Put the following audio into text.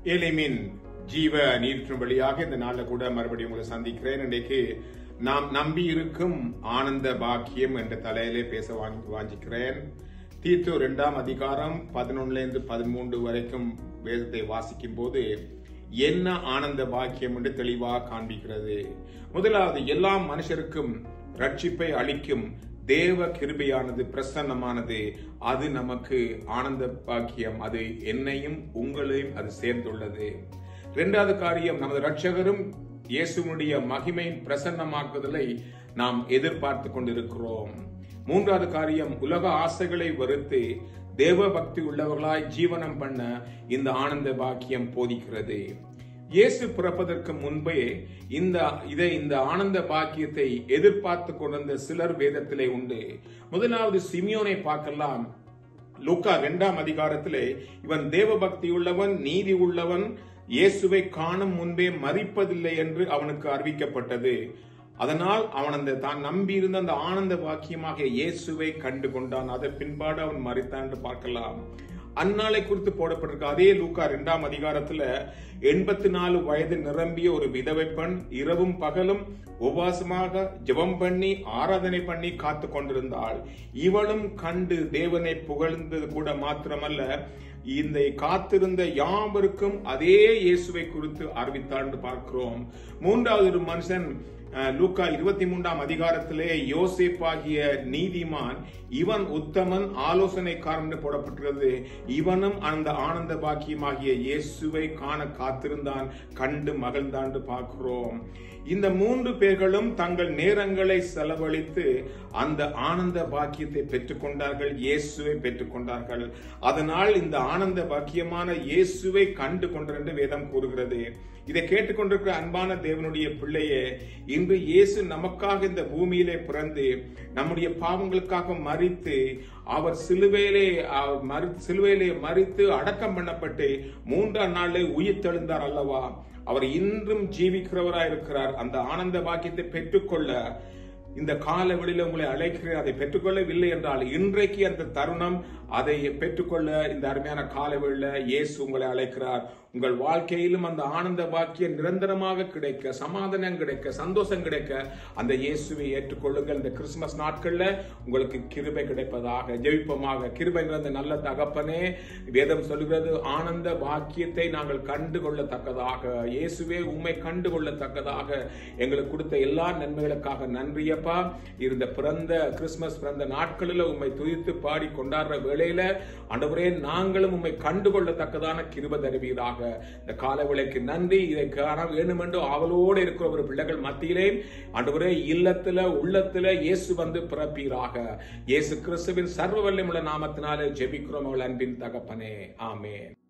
எலிமின் ஜீவ நீரின் வழியாக இந்த நாள்ல கூட மறுபடியும் உங்களை சந்திக்கிறேன் இன்றைக்கு நாம் நம்பி இருக்கும் ஆனந்த பாக்கியம் என்ற தலையிலே பேச வாங்கி வாஞ்சிக்கிறேன் தீத்து இரண்டாம் அதிகாரம் பதினொன்னுல இருந்து பதிமூன்று வரைக்கும் வேதத்தை வாசிக்கும் போது என்ன ஆனந்த பாக்கியம் என்று தெளிவாக காண்பிக்கிறது முதலாவது எல்லா மனுஷருக்கும் ரட்சிப்பை அளிக்கும் தேவ கிருபையானது பிரசன்னமானது அது நமக்கு ஆனந்த பாக்கியம் அது என்னையும் உங்களையும் அது சேர்ந்துள்ளது இரண்டாவது காரியம் நமது ரட்சகரும் இயேசுனுடைய மகிமையின் பிரசன்னமாக்குதலை நாம் எதிர்பார்த்து கொண்டிருக்கிறோம் மூன்றாவது காரியம் உலக ஆசைகளை வெறுத்து தேவ பக்தி உள்ளவர்களாய் ஜீவனம் பண்ண இந்த ஆனந்த பாக்கியம் போதிக்கிறது இயேசு பிறப்பதற்கு முன்பே இந்த இதை இந்த ஆனந்த பாக்கியத்தை எதிர்பார்த்து கொண்டிருந்த சிலர் வேதத்திலே உண்டு முதலாவது சிமியோனை பார்க்கலாம் லூக்கா இரண்டாம் அதிகாரத்திலே இவன் தேவ பக்தி உள்ளவன் நீதி உள்ளவன் இயேசுவை காணும் முன்பே மறிப்பதில்லை என்று அவனுக்கு அறிவிக்கப்பட்டது அதனால் அவன் அந்த தான் நம்பியிருந்த அந்த ஆனந்த வாக்கியமாக இயேசுவை கண்டு கொண்டான் அதன் பின்பாடு அவன் மறித்தான் என்று பார்க்கலாம் அந்நாளை குறித்து போடப்பட்டிருக்க அதே லூக்கா இரண்டாம் அதிகாரத்துல எண்பத்தி நாலு வயது நிரம்பிய ஒரு விதவை பெண் இரவும் பகலும் உபவாசமாக ஜெபம் பண்ணி ஆராதனை பண்ணி காத்து கொண்டிருந்தாள் இவளும் கண்டு தேவனை புகழ்ந்தது கூட மாத்திரமல்ல இந்த காத்திருந்த யாவருக்கும் அதே இயேசுவை குறித்து அறிவித்தாள் என்று பார்க்கிறோம் மூன்றாவது ஒரு மனுஷன் லூக்கா இருபத்தி மூன்றாம் அதிகாரத்திலே யோசேப் ஆகிய நீதிமான் இவன் உத்தமன் ஆலோசனைக்காரன் என்று போடப்பட்டுள்ளது இவனும் அந்த ஆனந்த பாக்கியமாகிய இயேசுவை காண காத்திருந்தான் கண்டு மகிழ்ந்தான் என்று பார்க்கிறோம் இந்த மூன்று பேர்களும் தங்கள் நேரங்களை செலவழித்து அந்த ஆனந்த பாக்கியத்தை பெற்றுக்கொண்டார்கள் இயேசுவை பெற்றுக்கொண்டார்கள் அதனால் இந்த ஆனந்த பாக்கியமான இயேசுவை கண்டு கொண்டிருந்து வேதம் கூறுகிறது இதை கேட்டுக்கொண்டிருக்கிற அன்பான தேவனுடைய பிள்ளையே இன்று இயேசு நமக்காக இந்த பூமியிலே பிறந்து நம்முடைய பாவங்களுக்காக மறித்து அவர் சிலுவையிலே சிலுவையிலே மறித்து அடக்கம் பண்ணப்பட்டு மூன்றாம் நாளில் உயிர் தெழுந்தார் அல்லவா அவர் இன்றும் ஜீவிக்கிறவராய் இருக்கிறார் அந்த ஆனந்த பாக்கியத்தை பெற்றுக்கொள்ள இந்த கால வெளியில உங்களை அழைக்கிறேன் அதை பெற்றுக்கொள்ளவில்லை என்றால் இன்றைக்கு அந்த தருணம் அதை பெற்றுக்கொள்ள இந்த அருமையான கால வெளியில இயேசு உங்களை அழைக்கிறார் உங்கள் வாழ்க்கையிலும் அந்த ஆனந்த பாக்கியம் நிரந்தரமாக கிடைக்க சமாதானம் கிடைக்க சந்தோஷம் கிடைக்க அந்த இயேசுவை ஏற்றுக்கொள்ளுங்கள் இந்த கிறிஸ்துமஸ் நாட்கள்ல உங்களுக்கு கிருபை கிடைப்பதாக ஜெயிப்பமாக கிருபை நிறைந்த நல்ல தகப்பனே வேதம் சொல்லுகிறது ஆனந்த பாக்கியத்தை நாங்கள் கண்டு கொள்ளத்தக்கதாக இயேசுவே உண்மை கண்டு கொள்ளத்தக்கதாக எங்களுக்கு கொடுத்த எல்லா நன்மைகளுக்காக நன்றியப்பா இருந்த பிறந்த கிறிஸ்துமஸ் பிறந்த நாட்களில் உண்மை துதித்து பாடி கொண்டாடுற வேளையில ஆண்டவரே நாங்களும் உண்மை கண்டு கொள்ளத்தக்கதான கிருப தருவீராக இந்த கால விலைக்கு நன்றி இதை காண வேண்டும் என்று ஆவலோடு இருக்கிற ஒரு பிள்ளைகள் மத்தியிலே ஆண்டவரே இல்லத்துல உள்ளத்துல இயேசு வந்து பிறப்பீராக இயேசு கிறிஸ்துவின் சர்வ வல்லமுள்ள நாமத்தினாலே ஜெபிக்கிறோம் அவள் அன்பின் தகப்பனே ஆமேன்